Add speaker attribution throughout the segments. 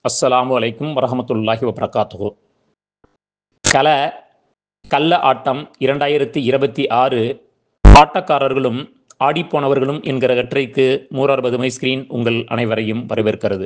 Speaker 1: அஸ்ஸலாமு அலைக்கும் வரஹமத்துல்லாஹி வபரகாத்துஹு கல கள்ள ஆட்டம் இரண்டாயிரத்தி இருபத்தி ஆறு ஆட்டக்காரர்களும் ஆடிப்போனவர்களும் என்கிற கற்றைக்கு மூறார்பது மை ஸ்கிரீன் உங்கள் அனைவரையும் வரவேற்கிறது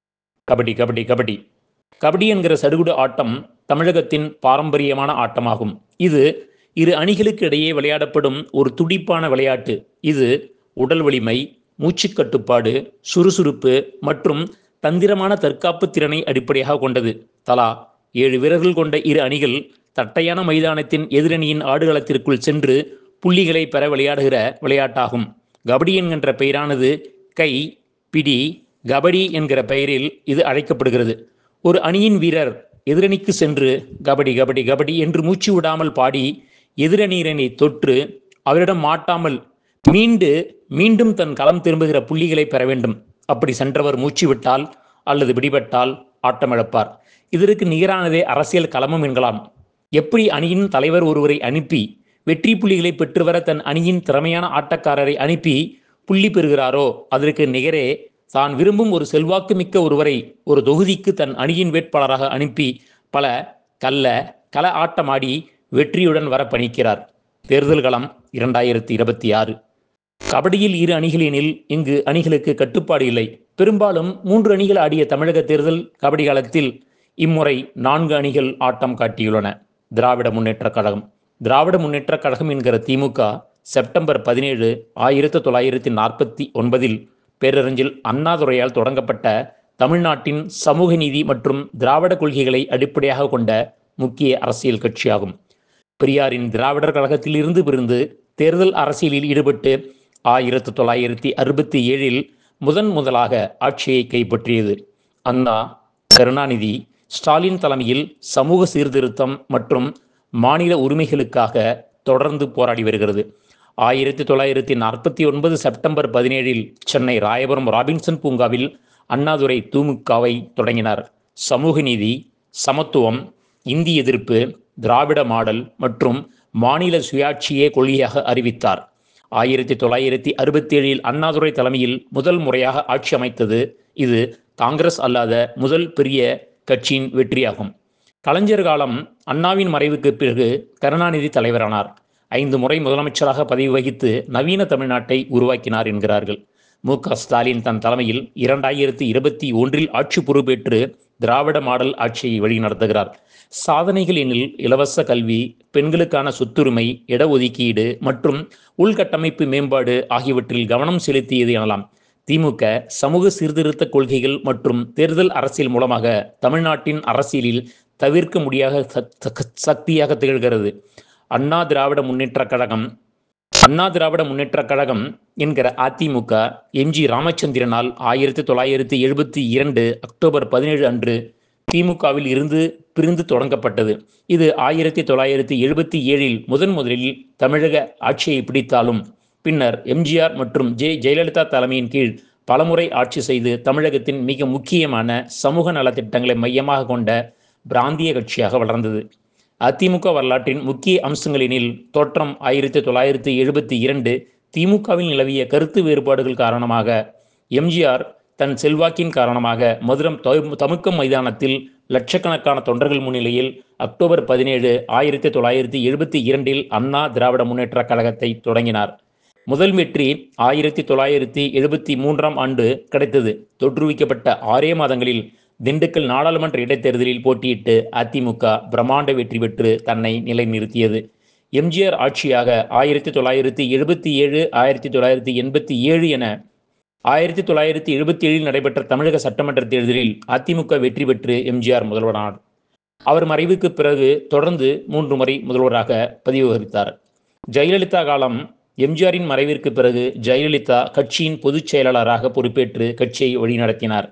Speaker 1: கபடி கபடி கபடி கபடி என்கிற சடுகுடு ஆட்டம் தமிழகத்தின் பாரம்பரியமான ஆட்டமாகும் இது இரு அணிகளுக்கு இடையே விளையாடப்படும் ஒரு துடிப்பான விளையாட்டு இது உடல் வலிமை மூச்சுக் கட்டுப்பாடு சுறுசுறுப்பு மற்றும் தந்திரமான தற்காப்பு திறனை அடிப்படையாக கொண்டது தலா ஏழு வீரர்கள் கொண்ட இரு அணிகள் தட்டையான மைதானத்தின் எதிரணியின் ஆடுகளத்திற்குள் சென்று புள்ளிகளை பெற விளையாடுகிற விளையாட்டாகும் கபடி என்கின்ற பெயரானது கை பிடி கபடி என்கிற பெயரில் இது அழைக்கப்படுகிறது ஒரு அணியின் வீரர் எதிரணிக்கு சென்று கபடி கபடி கபடி என்று மூச்சு விடாமல் பாடி எதிரணியினை தொற்று அவரிடம் மாட்டாமல் மீண்டு மீண்டும் தன் களம் திரும்புகிற புள்ளிகளை பெற வேண்டும் அப்படி சென்றவர் மூச்சு விட்டால் அல்லது பிடிபட்டால் ஆட்டமிழப்பார் இதற்கு நிகரானதே அரசியல் களமும் என்கலாம் எப்படி அணியின் தலைவர் ஒருவரை அனுப்பி வெற்றி புள்ளிகளை பெற்று வர தன் அணியின் திறமையான ஆட்டக்காரரை அனுப்பி புள்ளி பெறுகிறாரோ அதற்கு நிகரே தான் விரும்பும் ஒரு செல்வாக்கு மிக்க ஒருவரை ஒரு தொகுதிக்கு தன் அணியின் வேட்பாளராக அனுப்பி பல கல்ல கல ஆட்டமாடி வெற்றியுடன் வர பணிக்கிறார் தேர்தல் களம் இரண்டாயிரத்தி இருபத்தி ஆறு கபடியில் இரு அணிகளெனில் இங்கு அணிகளுக்கு கட்டுப்பாடு இல்லை பெரும்பாலும் மூன்று அணிகள் ஆடிய தமிழக தேர்தல் கபடி காலத்தில் இம்முறை நான்கு அணிகள் ஆட்டம் காட்டியுள்ளன திராவிட முன்னேற்றக் கழகம் திராவிட முன்னேற்றக் கழகம் என்கிற திமுக செப்டம்பர் பதினேழு ஆயிரத்தி தொள்ளாயிரத்தி நாற்பத்தி ஒன்பதில் பேரறிஞில் அண்ணாதுரையால் தொடங்கப்பட்ட தமிழ்நாட்டின் சமூக நீதி மற்றும் திராவிட கொள்கைகளை அடிப்படையாக கொண்ட முக்கிய அரசியல் கட்சியாகும் பெரியாரின் திராவிடர் கழகத்தில் இருந்து பிரிந்து தேர்தல் அரசியலில் ஈடுபட்டு ஆயிரத்தி தொள்ளாயிரத்தி அறுபத்தி ஏழில் முதன் முதலாக ஆட்சியை கைப்பற்றியது அண்ணா கருணாநிதி ஸ்டாலின் தலைமையில் சமூக சீர்திருத்தம் மற்றும் மாநில உரிமைகளுக்காக தொடர்ந்து போராடி வருகிறது ஆயிரத்தி தொள்ளாயிரத்தி நாற்பத்தி ஒன்பது செப்டம்பர் பதினேழில் சென்னை ராயபுரம் ராபின்சன் பூங்காவில் அண்ணாதுரை திமுகவை தொடங்கினார் சமூக நீதி சமத்துவம் இந்தி எதிர்ப்பு திராவிட மாடல் மற்றும் மாநில சுயாட்சியே கொள்கையாக அறிவித்தார் ஆயிரத்தி தொள்ளாயிரத்தி அறுபத்தி ஏழில் அண்ணாதுரை தலைமையில் முதல் முறையாக ஆட்சி அமைத்தது இது காங்கிரஸ் அல்லாத முதல் பெரிய கட்சியின் வெற்றியாகும் கலைஞர் காலம் அண்ணாவின் மறைவுக்கு பிறகு கருணாநிதி தலைவரானார் ஐந்து முறை முதலமைச்சராக பதவி வகித்து நவீன தமிழ்நாட்டை உருவாக்கினார் என்கிறார்கள் மு க ஸ்டாலின் தன் தலைமையில் இரண்டாயிரத்தி இருபத்தி ஒன்றில் ஆட்சி பொறுப்பேற்று திராவிட மாடல் ஆட்சியை வழிநடத்துகிறார் சாதனைகள் எனில் இலவச கல்வி பெண்களுக்கான சொத்துரிமை இடஒதுக்கீடு மற்றும் உள்கட்டமைப்பு மேம்பாடு ஆகியவற்றில் கவனம் செலுத்தியது எனலாம் திமுக சமூக சீர்திருத்த கொள்கைகள் மற்றும் தேர்தல் அரசியல் மூலமாக தமிழ்நாட்டின் அரசியலில் தவிர்க்க முடியாத சக்தியாக திகழ்கிறது அண்ணா திராவிட முன்னேற்றக் கழகம் அண்ணா திராவிட முன்னேற்றக் கழகம் என்கிற அதிமுக எம்ஜி ராமச்சந்திரனால் ஆயிரத்தி தொள்ளாயிரத்தி எழுபத்தி இரண்டு அக்டோபர் பதினேழு அன்று திமுகவில் இருந்து பிரிந்து தொடங்கப்பட்டது இது ஆயிரத்தி தொள்ளாயிரத்தி எழுபத்தி ஏழில் முதன் முதலில் தமிழக ஆட்சியை பிடித்தாலும் பின்னர் எம்ஜிஆர் மற்றும் ஜெ ஜெயலலிதா தலைமையின் கீழ் பலமுறை ஆட்சி செய்து தமிழகத்தின் மிக முக்கியமான சமூக நலத்திட்டங்களை மையமாக கொண்ட பிராந்திய கட்சியாக வளர்ந்தது அதிமுக வரலாற்றின் முக்கிய அம்சங்களினில் தோற்றம் ஆயிரத்தி தொள்ளாயிரத்தி எழுபத்தி இரண்டு திமுகவில் நிலவிய கருத்து வேறுபாடுகள் காரணமாக எம்ஜிஆர் தன் செல்வாக்கின் காரணமாக மதுரம் தமுக்கம் மைதானத்தில் லட்சக்கணக்கான தொண்டர்கள் முன்னிலையில் அக்டோபர் பதினேழு ஆயிரத்தி தொள்ளாயிரத்தி எழுபத்தி இரண்டில் அண்ணா திராவிட முன்னேற்றக் கழகத்தை தொடங்கினார் முதல் வெற்றி ஆயிரத்தி தொள்ளாயிரத்தி எழுபத்தி மூன்றாம் ஆண்டு கிடைத்தது தொற்றுவிக்கப்பட்ட ஆறே மாதங்களில் திண்டுக்கல் நாடாளுமன்ற இடைத்தேர்தலில் போட்டியிட்டு அதிமுக பிரம்மாண்ட வெற்றி பெற்று தன்னை நிலைநிறுத்தியது எம்ஜிஆர் ஆட்சியாக ஆயிரத்தி தொள்ளாயிரத்தி எழுபத்தி ஏழு ஆயிரத்தி தொள்ளாயிரத்தி எண்பத்தி ஏழு என ஆயிரத்தி தொள்ளாயிரத்தி எழுபத்தி ஏழில் நடைபெற்ற தமிழக சட்டமன்ற தேர்தலில் அதிமுக வெற்றி பெற்று எம்ஜிஆர் முதல்வரானார் அவர் மறைவுக்கு பிறகு தொடர்ந்து மூன்று முறை முதல்வராக பதிவு வகித்தார் ஜெயலலிதா காலம் எம்ஜிஆரின் மறைவிற்கு பிறகு ஜெயலலிதா கட்சியின் பொதுச் செயலாளராக பொறுப்பேற்று கட்சியை வழிநடத்தினார்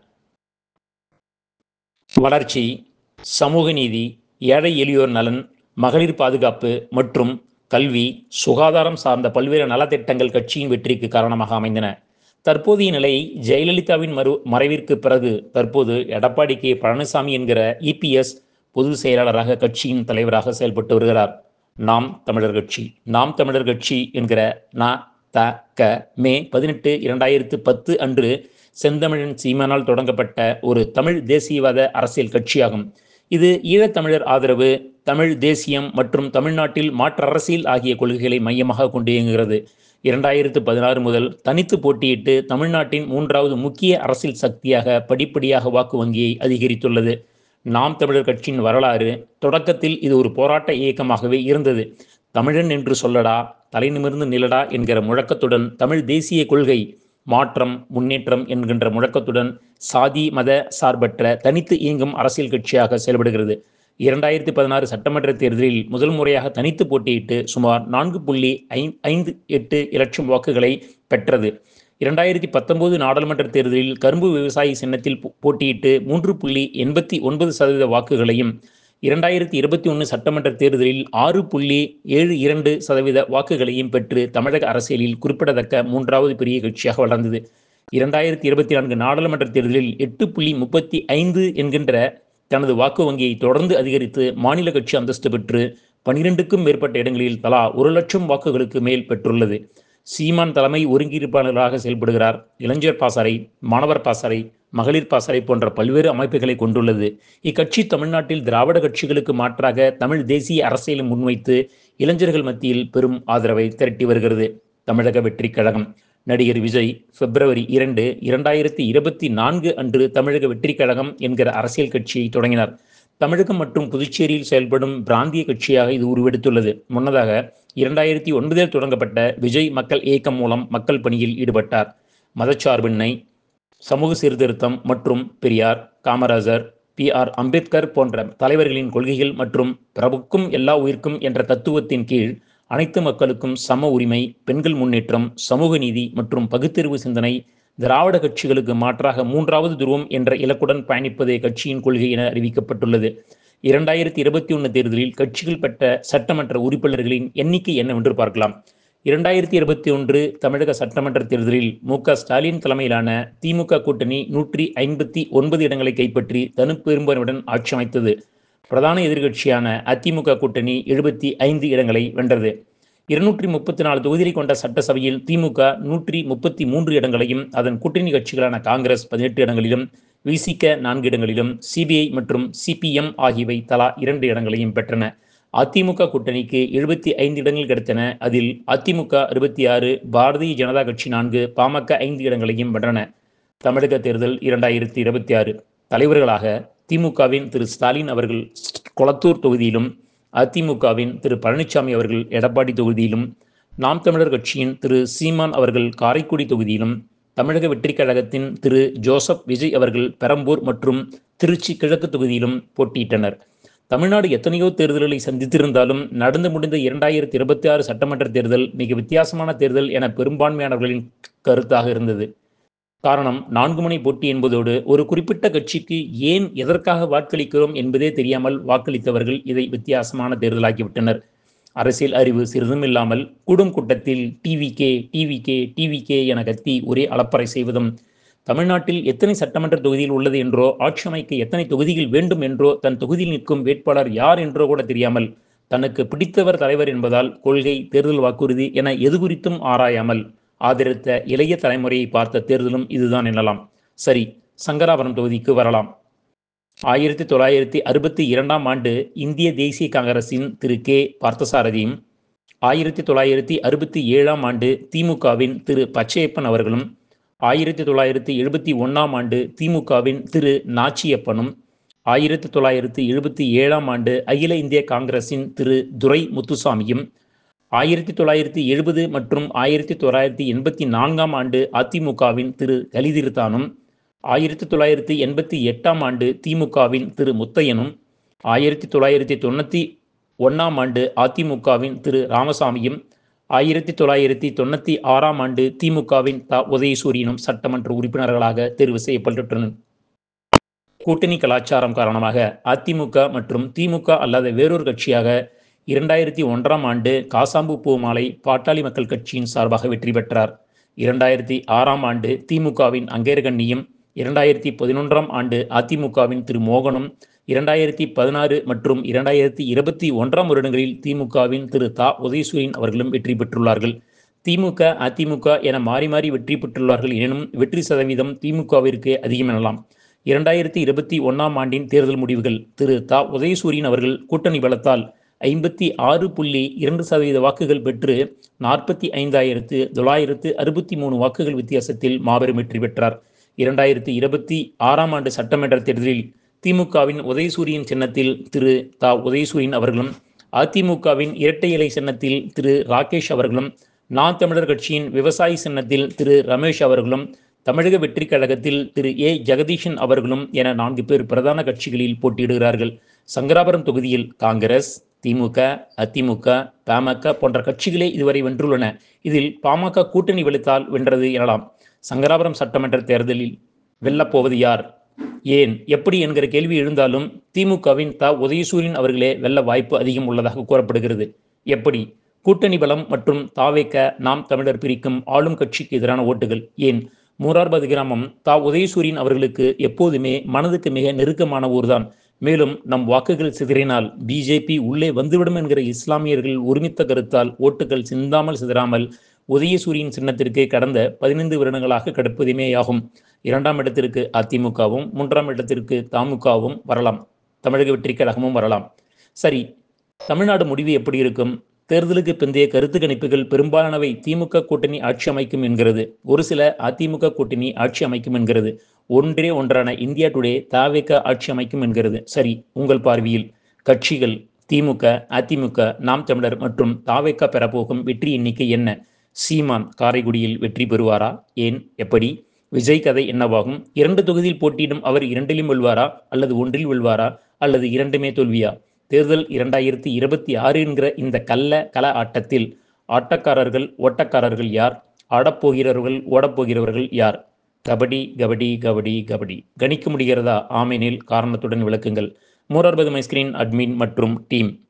Speaker 1: வளர்ச்சி சமூக நீதி ஏழை எளியோர் நலன் மகளிர் பாதுகாப்பு மற்றும் கல்வி சுகாதாரம் சார்ந்த பல்வேறு நலத்திட்டங்கள் கட்சியின் வெற்றிக்கு காரணமாக அமைந்தன தற்போதைய நிலை ஜெயலலிதாவின் மறு மறைவிற்கு பிறகு தற்போது எடப்பாடி கே பழனிசாமி என்கிற இபிஎஸ் பொதுச் செயலாளராக கட்சியின் தலைவராக செயல்பட்டு வருகிறார் நாம் தமிழர் கட்சி நாம் தமிழர் கட்சி என்கிற ந த க மே பதினெட்டு இரண்டாயிரத்து பத்து அன்று செந்தமிழன் சீமானால் தொடங்கப்பட்ட ஒரு தமிழ் தேசியவாத அரசியல் கட்சியாகும் இது ஈழத்தமிழர் ஆதரவு தமிழ் தேசியம் மற்றும் தமிழ்நாட்டில் மாற்று அரசியல் ஆகிய கொள்கைகளை மையமாக கொண்டு இயங்குகிறது இரண்டாயிரத்து பதினாறு முதல் தனித்து போட்டியிட்டு தமிழ்நாட்டின் மூன்றாவது முக்கிய அரசியல் சக்தியாக படிப்படியாக வாக்கு வங்கியை அதிகரித்துள்ளது நாம் தமிழர் கட்சியின் வரலாறு தொடக்கத்தில் இது ஒரு போராட்ட இயக்கமாகவே இருந்தது தமிழன் என்று சொல்லடா தலை நிமிர்ந்து நிலடா என்கிற முழக்கத்துடன் தமிழ் தேசிய கொள்கை மாற்றம் முன்னேற்றம் என்கின்ற முழக்கத்துடன் சாதி மத சார்பற்ற தனித்து இயங்கும் அரசியல் கட்சியாக செயல்படுகிறது இரண்டாயிரத்தி பதினாறு சட்டமன்ற தேர்தலில் முதல் முறையாக தனித்து போட்டியிட்டு சுமார் நான்கு புள்ளி ஐந்து எட்டு லட்சம் வாக்குகளை பெற்றது இரண்டாயிரத்தி பத்தொன்பது நாடாளுமன்ற தேர்தலில் கரும்பு விவசாயி சின்னத்தில் போட்டியிட்டு மூன்று புள்ளி எண்பத்தி ஒன்பது சதவீத வாக்குகளையும் இரண்டாயிரத்தி இருபத்தி ஒன்று சட்டமன்ற தேர்தலில் ஆறு புள்ளி ஏழு இரண்டு சதவீத வாக்குகளையும் பெற்று தமிழக அரசியலில் குறிப்பிடத்தக்க மூன்றாவது பெரிய கட்சியாக வளர்ந்தது இரண்டாயிரத்தி இருபத்தி நான்கு நாடாளுமன்ற தேர்தலில் எட்டு புள்ளி முப்பத்தி ஐந்து என்கின்ற தனது வாக்கு வங்கியை தொடர்ந்து அதிகரித்து மாநில கட்சி அந்தஸ்து பெற்று பனிரெண்டுக்கும் மேற்பட்ட இடங்களில் தலா ஒரு லட்சம் வாக்குகளுக்கு மேல் பெற்றுள்ளது சீமான் தலைமை ஒருங்கிணைப்பாளராக செயல்படுகிறார் இளைஞர் பாசறை மாணவர் பாசறை மகளிர் பாசறை போன்ற பல்வேறு அமைப்புகளை கொண்டுள்ளது இக்கட்சி தமிழ்நாட்டில் திராவிட கட்சிகளுக்கு மாற்றாக தமிழ் தேசிய அரசியலை முன்வைத்து இளைஞர்கள் மத்தியில் பெரும் ஆதரவை திரட்டி வருகிறது தமிழக வெற்றி கழகம் நடிகர் விஜய் பிப்ரவரி இரண்டு இரண்டாயிரத்தி இருபத்தி நான்கு அன்று தமிழக வெற்றி கழகம் என்கிற அரசியல் கட்சியை தொடங்கினார் தமிழகம் மற்றும் புதுச்சேரியில் செயல்படும் பிராந்திய கட்சியாக இது உருவெடுத்துள்ளது முன்னதாக இரண்டாயிரத்தி ஒன்பதில் தொடங்கப்பட்ட விஜய் மக்கள் இயக்கம் மூலம் மக்கள் பணியில் ஈடுபட்டார் மதச்சார்பின்மை சமூக சீர்திருத்தம் மற்றும் பெரியார் காமராஜர் பி ஆர் அம்பேத்கர் போன்ற தலைவர்களின் கொள்கைகள் மற்றும் பிரபுக்கும் எல்லா உயிர்க்கும் என்ற தத்துவத்தின் கீழ் அனைத்து மக்களுக்கும் சம உரிமை பெண்கள் முன்னேற்றம் சமூக நீதி மற்றும் பகுத்தறிவு சிந்தனை திராவிட கட்சிகளுக்கு மாற்றாக மூன்றாவது துருவம் என்ற இலக்குடன் பயணிப்பதே கட்சியின் கொள்கை என அறிவிக்கப்பட்டுள்ளது இரண்டாயிரத்தி இருபத்தி ஒன்று தேர்தலில் கட்சிகள் பெற்ற சட்டமன்ற உறுப்பினர்களின் எண்ணிக்கை என்னவென்று பார்க்கலாம் இரண்டாயிரத்தி இருபத்தி ஒன்று தமிழக சட்டமன்ற தேர்தலில் மு க ஸ்டாலின் தலைமையிலான திமுக கூட்டணி நூற்றி ஐம்பத்தி ஒன்பது இடங்களை கைப்பற்றி தனு பெரும்பான்மையுடன் ஆட்சி அமைத்தது பிரதான எதிர்கட்சியான அதிமுக கூட்டணி எழுபத்தி ஐந்து இடங்களை வென்றது இருநூற்றி முப்பத்தி நாலு தொகுதிகளை கொண்ட சட்டசபையில் திமுக நூற்றி முப்பத்தி மூன்று இடங்களையும் அதன் கூட்டணி கட்சிகளான காங்கிரஸ் பதினெட்டு இடங்களிலும் விசிக நான்கு இடங்களிலும் சிபிஐ மற்றும் சிபிஎம் ஆகியவை தலா இரண்டு இடங்களையும் பெற்றன அதிமுக கூட்டணிக்கு எழுபத்தி ஐந்து இடங்கள் கிடைத்தன அதில் அதிமுக அறுபத்தி ஆறு பாரதிய ஜனதா கட்சி நான்கு பாமக ஐந்து இடங்களையும் வென்றன தமிழக தேர்தல் இரண்டாயிரத்தி இருபத்தி ஆறு தலைவர்களாக திமுகவின் திரு ஸ்டாலின் அவர்கள் கொளத்தூர் தொகுதியிலும் அதிமுகவின் திரு பழனிசாமி அவர்கள் எடப்பாடி தொகுதியிலும் நாம் தமிழர் கட்சியின் திரு சீமான் அவர்கள் காரைக்குடி தொகுதியிலும் தமிழக வெற்றிக் கழகத்தின் திரு ஜோசப் விஜய் அவர்கள் பெரம்பூர் மற்றும் திருச்சி கிழக்கு தொகுதியிலும் போட்டியிட்டனர் தமிழ்நாடு எத்தனையோ தேர்தல்களை சந்தித்திருந்தாலும் நடந்து முடிந்த இரண்டாயிரத்தி இருபத்தி ஆறு சட்டமன்ற தேர்தல் மிக வித்தியாசமான தேர்தல் என பெரும்பான்மையானவர்களின் கருத்தாக இருந்தது காரணம் நான்கு முனை போட்டி என்பதோடு ஒரு குறிப்பிட்ட கட்சிக்கு ஏன் எதற்காக வாக்களிக்கிறோம் என்பதே தெரியாமல் வாக்களித்தவர்கள் இதை வித்தியாசமான தேர்தலாக்கிவிட்டனர் அரசியல் அறிவு சிறிதும் இல்லாமல் கூடும் கூட்டத்தில் டிவிகே டிவிகே டிவிகே என கத்தி ஒரே அளப்பறை செய்வதும் தமிழ்நாட்டில் எத்தனை சட்டமன்ற தொகுதியில் உள்ளது என்றோ ஆட்சி அமைக்க எத்தனை தொகுதிகள் வேண்டும் என்றோ தன் தொகுதியில் நிற்கும் வேட்பாளர் யார் என்றோ கூட தெரியாமல் தனக்கு பிடித்தவர் தலைவர் என்பதால் கொள்கை தேர்தல் வாக்குறுதி என எது குறித்தும் ஆராயாமல் ஆதரித்த இளைய தலைமுறையை பார்த்த தேர்தலும் இதுதான் எனலாம் சரி சங்கராபுரம் தொகுதிக்கு வரலாம் ஆயிரத்தி தொள்ளாயிரத்தி அறுபத்தி இரண்டாம் ஆண்டு இந்திய தேசிய காங்கிரசின் திரு கே பார்த்தசாரதியும் ஆயிரத்தி தொள்ளாயிரத்தி அறுபத்தி ஏழாம் ஆண்டு திமுகவின் திரு பச்சையப்பன் அவர்களும் ஆயிரத்தி தொள்ளாயிரத்தி எழுபத்தி ஒன்றாம் ஆண்டு திமுகவின் திரு நாச்சியப்பனும் ஆயிரத்தி தொள்ளாயிரத்தி எழுபத்தி ஏழாம் ஆண்டு அகில இந்திய காங்கிரசின் திரு துரை முத்துசாமியும் ஆயிரத்தி தொள்ளாயிரத்தி எழுபது மற்றும் ஆயிரத்தி தொள்ளாயிரத்தி எண்பத்தி நான்காம் ஆண்டு அதிமுகவின் திரு கலிதிருத்தானும் ஆயிரத்தி தொள்ளாயிரத்தி எண்பத்தி எட்டாம் ஆண்டு திமுகவின் திரு முத்தையனும் ஆயிரத்தி தொள்ளாயிரத்தி தொண்ணூற்றி ஒன்றாம் ஆண்டு அதிமுகவின் திரு ராமசாமியும் ஆயிரத்தி தொள்ளாயிரத்தி தொண்ணூற்றி ஆறாம் ஆண்டு திமுகவின் த உதயசூரியனும் சட்டமன்ற உறுப்பினர்களாக தேர்வு செய்யப்பட்டுள்ளனர் கூட்டணி கலாச்சாரம் காரணமாக அதிமுக மற்றும் திமுக அல்லாத வேறொரு கட்சியாக இரண்டாயிரத்தி ஒன்றாம் ஆண்டு காசாம்பு பூமாலை பாட்டாளி மக்கள் கட்சியின் சார்பாக வெற்றி பெற்றார் இரண்டாயிரத்தி ஆறாம் ஆண்டு திமுகவின் அங்கேரகண்ணியும் இரண்டாயிரத்தி பதினொன்றாம் ஆண்டு அதிமுகவின் திரு மோகனும் இரண்டாயிரத்தி பதினாறு மற்றும் இரண்டாயிரத்தி இருபத்தி ஒன்றாம் வருடங்களில் திமுகவின் திரு தா உதயசூரியன் அவர்களும் வெற்றி பெற்றுள்ளார்கள் திமுக அதிமுக என மாறி மாறி வெற்றி பெற்றுள்ளார்கள் எனினும் வெற்றி சதவீதம் திமுகவிற்கு அதிகம் எனலாம் இரண்டாயிரத்தி இருபத்தி ஒன்றாம் ஆண்டின் தேர்தல் முடிவுகள் திரு தா உதயசூரியன் அவர்கள் கூட்டணி பலத்தால் ஐம்பத்தி ஆறு புள்ளி இரண்டு சதவீத வாக்குகள் பெற்று நாற்பத்தி ஐந்தாயிரத்து தொள்ளாயிரத்து அறுபத்தி மூணு வாக்குகள் வித்தியாசத்தில் மாபெரும் வெற்றி பெற்றார் இரண்டாயிரத்தி இருபத்தி ஆறாம் ஆண்டு சட்டமன்ற தேர்தலில் திமுகவின் உதயசூரியன் சின்னத்தில் திரு தா உதயசூரியன் அவர்களும் அதிமுகவின் இரட்டை இலை சின்னத்தில் திரு ராகேஷ் அவர்களும் நான் தமிழர் கட்சியின் விவசாயி சின்னத்தில் திரு ரமேஷ் அவர்களும் தமிழக வெற்றி கழகத்தில் திரு ஏ ஜெகதீஷன் அவர்களும் என நான்கு பேர் பிரதான கட்சிகளில் போட்டியிடுகிறார்கள் சங்கராபுரம் தொகுதியில் காங்கிரஸ் திமுக அதிமுக பாமக போன்ற கட்சிகளே இதுவரை வென்றுள்ளன இதில் பாமக கூட்டணி வெளுத்தால் வென்றது எனலாம் சங்கராபுரம் சட்டமன்ற தேர்தலில் வெல்லப்போவது யார் ஏன் எப்படி என்கிற கேள்வி எழுந்தாலும் திமுகவின் த உதயசூரியன் அவர்களே வெல்ல வாய்ப்பு அதிகம் உள்ளதாக கூறப்படுகிறது எப்படி கூட்டணி பலம் மற்றும் தாவேக்க நாம் தமிழர் பிரிக்கும் ஆளும் கட்சிக்கு எதிரான ஓட்டுகள் ஏன் மூரார்பது கிராமம் தா உதயசூரியன் அவர்களுக்கு எப்போதுமே மனதுக்கு மிக நெருக்கமான ஊர்தான் மேலும் நம் வாக்குகள் சிதறினால் பிஜேபி உள்ளே வந்துவிடும் என்கிற இஸ்லாமியர்கள் ஒருமித்த கருத்தால் ஓட்டுகள் சிந்தாமல் சிதறாமல் உதயசூரியன் சின்னத்திற்கு கடந்த பதினைந்து வருடங்களாக கிடப்பதுமேயாகும் இரண்டாம் இடத்திற்கு அதிமுகவும் மூன்றாம் இடத்திற்கு தாமுகவும் வரலாம் தமிழக வெற்றி கழகமும் வரலாம் சரி தமிழ்நாடு முடிவு எப்படி இருக்கும் தேர்தலுக்கு பிந்தைய கருத்து கணிப்புகள் பெரும்பாலானவை திமுக கூட்டணி ஆட்சி அமைக்கும் என்கிறது ஒரு சில அதிமுக கூட்டணி ஆட்சி அமைக்கும் என்கிறது ஒன்றே ஒன்றான இந்தியா டுடே தாவேக ஆட்சி அமைக்கும் என்கிறது சரி உங்கள் பார்வையில் கட்சிகள் திமுக அதிமுக நாம் தமிழர் மற்றும் தாவேக பெறப்போகும் வெற்றி எண்ணிக்கை என்ன சீமான் காரைக்குடியில் வெற்றி பெறுவாரா ஏன் எப்படி விஜய் கதை என்னவாகும் இரண்டு தொகுதியில் போட்டியிடும் அவர் இரண்டிலும் வெல்வாரா அல்லது ஒன்றில் வெல்வாரா அல்லது இரண்டுமே தோல்வியா தேர்தல் இரண்டாயிரத்தி இருபத்தி ஆறு என்கிற இந்த கள்ள கல ஆட்டத்தில் ஆட்டக்காரர்கள் ஓட்டக்காரர்கள் யார் ஆடப்போகிறவர்கள் ஓடப்போகிறவர்கள் யார் கபடி கபடி கபடி கபடி கணிக்க முடிகிறதா ஆமேனில் காரணத்துடன் விளக்குங்கள் மூரார்பது மைஸ்கிரீன் அட்மின் மற்றும் டீம்